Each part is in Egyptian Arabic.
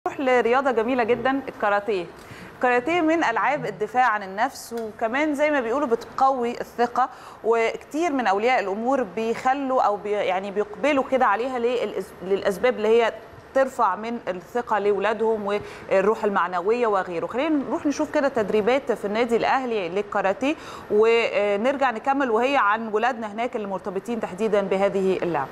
نروح لرياضه جميله جدا الكاراتيه الكاراتيه من العاب الدفاع عن النفس وكمان زي ما بيقولوا بتقوي الثقه وكتير من اولياء الامور بيخلوا او بي يعني بيقبلوا كده عليها للأس- للاسباب اللي هي ترفع من الثقه لاولادهم والروح المعنويه وغيره خلينا نروح نشوف كده تدريبات في النادي الاهلي للكاراتيه ونرجع نكمل وهي عن ولادنا هناك اللي مرتبطين تحديدا بهذه اللعبه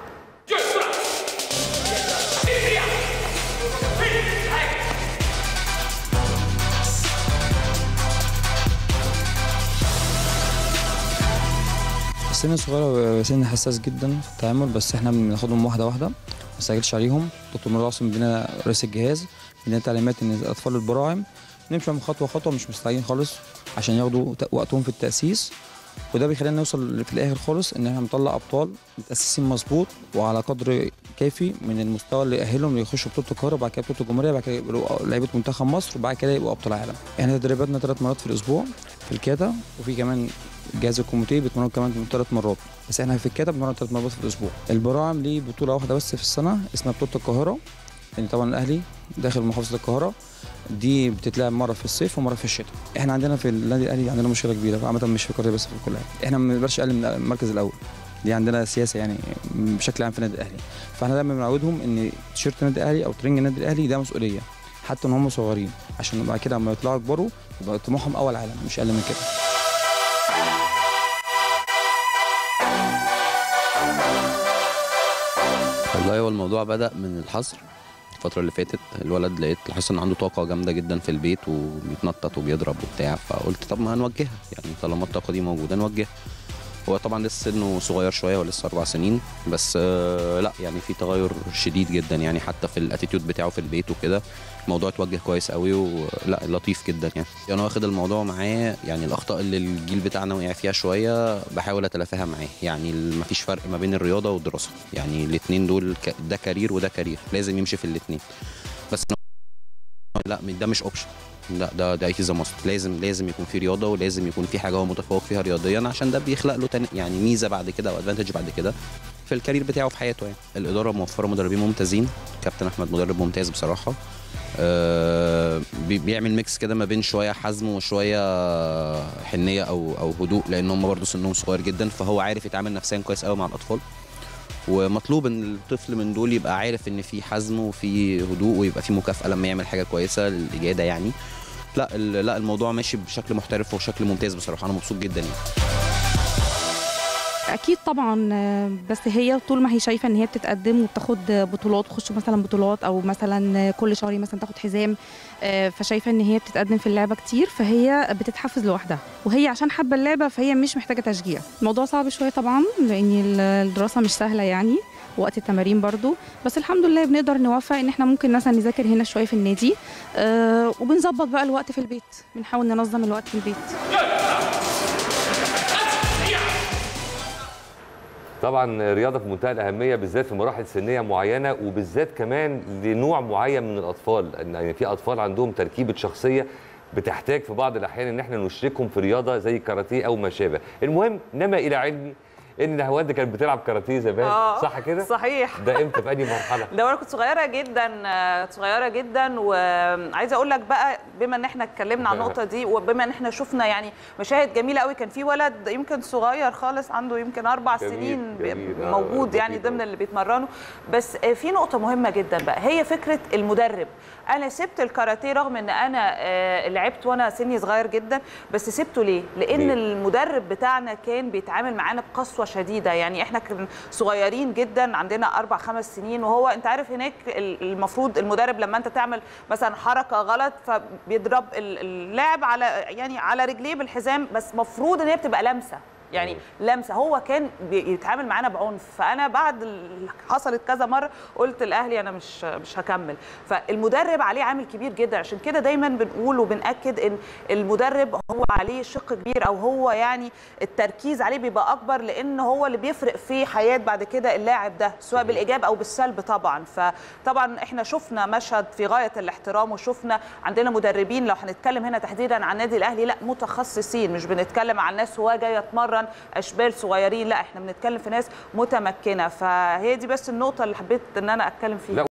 السن الصغير سن حساس جدا في التعامل بس احنا بناخدهم واحده واحده ما نستعجلش عليهم دكتور مراد عاصم بيدينا رئيس الجهاز بيدينا تعليمات ان الاطفال البراعم نمشي معاهم خطوه خطوه مش مستعجلين خالص عشان ياخدوا ت- وقتهم في التاسيس وده بيخلينا نوصل في الاخر خالص ان احنا نطلع ابطال متاسسين مظبوط وعلى قدر كافي من المستوى اللي يأهلهم يخشوا بطوله القاهره وبعد كده بطوله الجمهوريه بعد كده يبقوا لعيبه منتخب مصر وبعد كده يبقوا ابطال عالم احنا تدريباتنا ثلاث مرات في الاسبوع في الكاتا وفي كمان جهاز الكوميتيه بيتمرنوا كمان ثلاث مرات بس احنا في الكاتا بنتمرن ثلاث مرات في الاسبوع البراعم ليه بطوله واحده بس في السنه اسمها بطوله القاهره يعني طبعا الاهلي داخل محافظه القاهره دي بتتلعب مره في الصيف ومره في الشتاء احنا عندنا في النادي الاهلي عندنا مشكله كبيره عامه مش في القريه بس في الكليه احنا ما بنقدرش اقل من المركز الاول دي عندنا سياسه يعني بشكل عام في النادي الاهلي فاحنا دايما بنعودهم ان تيشيرت النادي الاهلي او ترنج النادي الاهلي ده مسؤوليه حتى ان هم صغيرين عشان بعد كده لما يطلعوا يكبروا يبقى طموحهم اول عالم مش اقل من كده والله هو الموضوع بدأ من الحظر الفترة اللي فاتت الولد لقيت لاحظت ان عنده طاقة جامدة جدا في البيت وبيتنطط وبيضرب وبتاع فقلت طب ما هنوجهها يعني طالما الطاقة دي موجودة نوجهها هو طبعا لسه سنه صغير شوية ولسه أربع سنين بس آه، لا يعني في تغير شديد جدا يعني حتى في الاتيتيود بتاعه في البيت وكده الموضوع اتوجه كويس قوي ولا لطيف جدا يعني انا واخد الموضوع معاه يعني الاخطاء اللي الجيل بتاعنا وقع فيها شويه بحاول اتلافاها معاه يعني مفيش فرق ما بين الرياضه والدراسه يعني الاثنين دول ك- ده كارير وده كارير لازم يمشي في الاثنين بس أنا- لا ده مش اوبشن لا ده ده از ماست لازم لازم يكون في رياضه ولازم يكون في حاجه هو متفوق فيها رياضيا عشان ده بيخلق له تاني يعني ميزه بعد كده او ادفانتج بعد كده في الكارير بتاعه في حياته يعني الاداره موفره مدربين ممتازين كابتن احمد مدرب ممتاز بصراحه آه، بي- بيعمل ميكس كده ما بين شويه حزم وشويه حنيه او او هدوء لان هم برضه سنهم صغير جدا فهو عارف يتعامل نفسيا كويس قوي مع الاطفال ومطلوب ان الطفل من دول يبقى عارف ان في حزم وفي هدوء ويبقى في مكافاه لما يعمل حاجه كويسه للاجاده يعني لا ال- لا الموضوع ماشي بشكل محترف وشكل ممتاز بصراحه انا مبسوط جدا يعني اكيد طبعا آه، بس هي طول ما هي شايفه ان هي بتتقدم وبتاخد بطولات تخش مثلا بطولات او مثلا كل شهر مثلا تاخد حزام آه، فشايفه ان هي بتتقدم في اللعبه كتير فهي بتتحفز لوحدها وهي عشان حابه اللعبه فهي مش محتاجه تشجيع الموضوع صعب شويه طبعا لان ال- الدراسه مش سهله يعني وقت التمارين برضو بس الحمد لله بنقدر نوفق ان احنا ممكن مثلا نذاكر هنا شويه في النادي آه وبنظبط بقى الوقت في البيت بنحاول ننظم الوقت في البيت طبعا رياضه في منتهى الاهميه بالذات في مراحل سنيه معينه وبالذات كمان لنوع معين من الاطفال ان يعني في اطفال عندهم تركيبه شخصيه بتحتاج في بعض الاحيان ان احنا نشركهم في رياضه زي الكاراتيه او ما شابه المهم نما الى علمي ان نهاوند كانت بتلعب كاراتيه زمان آه، صح كده صحيح ده امتى في انهي مرحله ده وانا كنت صغيره جدا آه، صغيره جدا وعايزه اقول لك بقى بما ان احنا اتكلمنا عن النقطه دي وبما ان احنا شفنا يعني مشاهد جميله قوي كان في ولد يمكن صغير خالص عنده يمكن اربع جميل، سنين جميل، آه، موجود يعني لطيف ضمن اللي بيتمرنوا بس آه، في نقطه مهمه جدا بقى هي فكره المدرب انا سبت الكاراتيه رغم ان انا آه، لعبت وانا سني صغير جدا بس سبته ليه لان ليه؟ المدرب بتاعنا كان بيتعامل معانا بقسوه شديده يعني احنا كنا صغيرين جدا عندنا اربع خمس سنين وهو انت عارف هناك ال- المفروض المدرب لما انت تعمل مثلا حركه غلط فبيضرب ال- اللاعب على يعني على رجليه بالحزام بس مفروض ان هي بتبقى لمسه يعني لمسه هو كان بيتعامل معانا بعنف فانا بعد ال- حصلت كذا مره قلت الاهلي انا مش مش هكمل فالمدرب عليه عامل كبير جدا عشان كده دايما بنقول وبناكد ان المدرب هو عليه شق كبير او هو يعني التركيز عليه بيبقى اكبر لان هو اللي بيفرق في حياه بعد كده اللاعب ده سواء بالايجاب او بالسلب طبعا فطبعا احنا شفنا مشهد في غايه الاحترام وشفنا عندنا مدربين لو هنتكلم هنا تحديدا عن النادي الاهلي لا متخصصين مش بنتكلم عن ناس هو جايه تمرن اشبال صغيرين لا احنا بنتكلم في ناس متمكنه فهي دي بس النقطه اللي حبيت ان انا اتكلم فيها لا